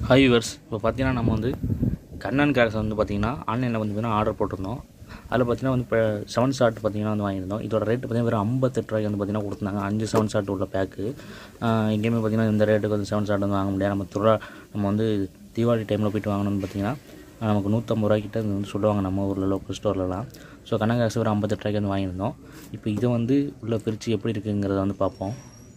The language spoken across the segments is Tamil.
ஹாய் விவர்ஸ் இப்போ பார்த்தீங்கன்னா நம்ம வந்து கண்ணன் கேரக்ஸ் வந்து பார்த்தீங்கன்னா ஆன்லைனில் வந்து பார்த்தீங்கன்னா ஆர்டர் போட்டிருந்தோம் அதில் பார்த்தீங்கன்னா வந்து இப்போ செவன் ஷாட் பார்த்தீங்கன்னா வந்து வாங்கியிருந்தோம் இதோட ரேட்டு பார்த்தீங்கன்னா வெறும் ஐம்பத்தெட்டு ரூபாய்க்கு வந்து பார்த்தீங்கன்னா கொடுத்தாங்க அஞ்சு செவன் ஷாட் உள்ள பேக்கு எங்கேயுமே பார்த்தீங்கன்னா இந்த ரேட்டுக்கு வந்து செவன் ஷாட் வந்து வாங்க முடியாது நம்ம துறா நம்ம வந்து தீபாவளி டைமில் போயிட்டு வாங்கணும்னு பார்த்தீங்கன்னா நமக்கு நூற்றம்பது ரூபாய்க்கிட்ட இது வந்து சொல்லுவாங்க நம்ம ஊரில் லோக்கல் ஸ்டோர்லலாம் ஸோ கண்ணன் கேரக்ஸ் ஒரு ஐம்பத்தெட்டு ரூபாய்க்கு வந்து வாங்கியிருந்தோம் இப்போ இதை வந்து உள்ளே பிரித்து எப்படி இருக்குங்கிறத வந்து பார்ப்போம்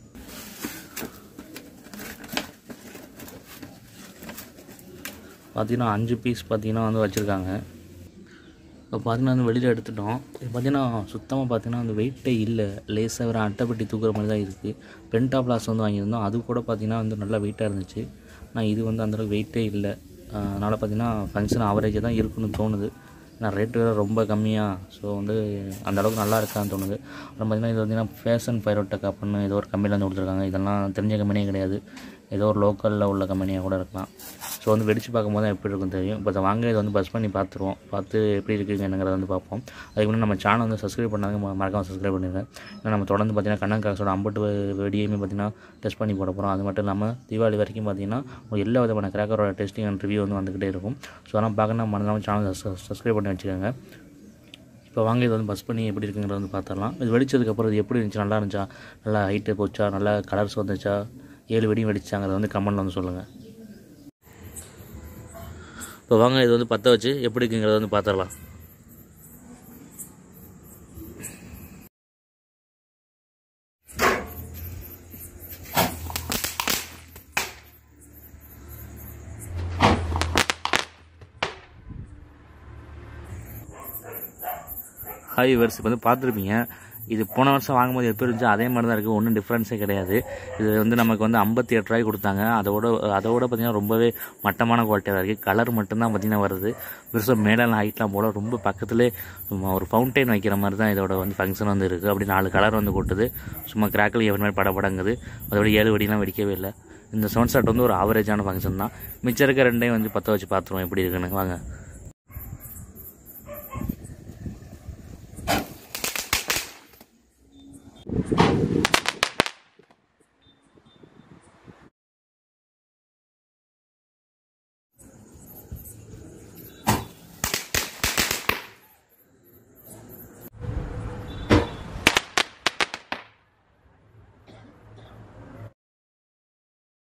பார்த்தீங்கன்னா அஞ்சு பீஸ் பார்த்தீங்கன்னா வந்து வச்சுருக்காங்க இப்போ பார்த்தீங்கன்னா வந்து வெளியில் எடுத்துட்டோம் இது பார்த்தீங்கன்னா சுத்தமாக பார்த்தீங்கன்னா அந்த வெயிட்டே இல்லை லேசாக வேறு அட்டைப்பட்டி தூக்குற மாதிரி தான் இருக்குது பென்டா பிளாஸ் வந்து வாங்கியிருந்தோம் அது கூட பார்த்தீங்கன்னா வந்து நல்லா வெயிட்டாக இருந்துச்சு ஆனால் இது வந்து அந்தளவுக்கு வெயிட்டே இல்லை அதனால் பார்த்தீங்கன்னா ஃபங்க்ஷன் ஆவரேஜாக தான் இருக்குன்னு தோணுது நான் ரேட்டு வேறு ரொம்ப கம்மியாக ஸோ வந்து அந்த அளவுக்கு நல்லா இருக்கான்னு தோணுது அப்புறம் பார்த்தீங்கன்னா இது பார்த்தீங்கன்னா ஃபேஷன் பைரோட்டெக் அப்படின்னு ஏதோ ஒரு கம்பெனியில் வந்து கொடுத்துருக்காங்க இதெல்லாம் தெரிஞ்ச கம்பெனியே கிடையாது ஏதோ ஒரு லோக்கலில் உள்ள கம்பெனியாக கூட இருக்கலாம் ஸோ வந்து வெடிச்சு பார்க்கும்போது தான் எப்படி இருக்கும் தெரியும் இப்போ இதை வாங்க இதை வந்து பஸ் பண்ணி பார்த்துருவோம் பார்த்து எப்படி இருக்குங்க என்னங்கிறத வந்து பார்ப்போம் அதுக்கு முன்னாடி நம்ம சேனல் வந்து சப்ஸ்கிரைப் பண்ணாங்க மறக்காம சப்ஸ்கிரைப் பண்ணிடுங்க ஏன்னா நம்ம தொடர்ந்து பார்த்தீங்கன்னா கண்ணன் காசோட அம்பட்டு வெடியுமே பார்த்தீங்கன்னா டெஸ்ட் பண்ணி போட போகிறோம் அது மட்டும் இல்லாமல் தீபாவளி வரைக்கும் பார்த்தீங்கன்னா ஒரு எல்லா விதமான கிராக்கரோட டெஸ்டிங் அண்ட் ரிவ்யூ வந்து வந்துக்கிட்டே இருக்கும் ஸோ அதெல்லாம் பார்க்கணும் மறக்காம சேனல் சப்ஸ்கிரைப் பண்ணி வச்சுக்கோங்க இப்போ வாங்க இது வந்து பஸ் பண்ணி எப்படி இருக்குங்கிறத வந்து பார்த்துடலாம் இது வெடிச்சதுக்கப்புறம் இது எப்படி இருந்துச்சு நல்லா இருந்துச்சா நல்லா ஹைட்டு போச்சா நல்லா கலர்ஸ் வந்துச்சா ஏழு வெடியும் வெடிச்சாங்கிறத வந்து கமெண்டில் வந்து சொல்லுங்கள் இப்போ வாங்க இது வந்து பற்ற வச்சு எப்படி இருக்குங்கிறத வந்து பார்த்துடலாம் ஹாய் வர்ஸ் இப்போ வந்து பார்த்துருப்பீங்க இது போன வருஷம் வாங்கும்போது எப்படி இருந்துச்சோ அதே மாதிரி தான் இருக்குது ஒன்றும் டிஃப்ரென்ஸே கிடையாது இது வந்து நமக்கு வந்து ஐம்பத்தி எட்டு ரூபாய்க்கு கொடுத்தாங்க அதோட அதோட பார்த்திங்கன்னா ரொம்பவே மட்டமான குவாலிட்டியாக தான் இருக்குது கலர் மட்டும்தான் பார்த்திங்கன்னா வருது பெருசாக மேடெல்லாம் ஹைட்லாம் போல ரொம்ப பக்கத்துலேயே ஒரு ஃபவுண்டைன் வைக்கிற மாதிரி தான் இதோட வந்து ஃபங்க்ஷன் வந்து இருக்குது அப்படி நாலு கலர் வந்து கொட்டுது சும்மா கிராக்கில் எவ்வளோ மாதிரி படப்படங்குது அதோட ஏழு வெடிலாம் வெடிக்கவே இல்லை இந்த சவுண்ட் ஷாட் வந்து ஒரு ஆவரேஜான ஃபங்க்ஷன் தான் மிச்சம் இருக்க ரெண்டையும் வந்து பற்ற வச்சு பார்த்துருவோம் எப்படி இருக்குன்னு வாங்க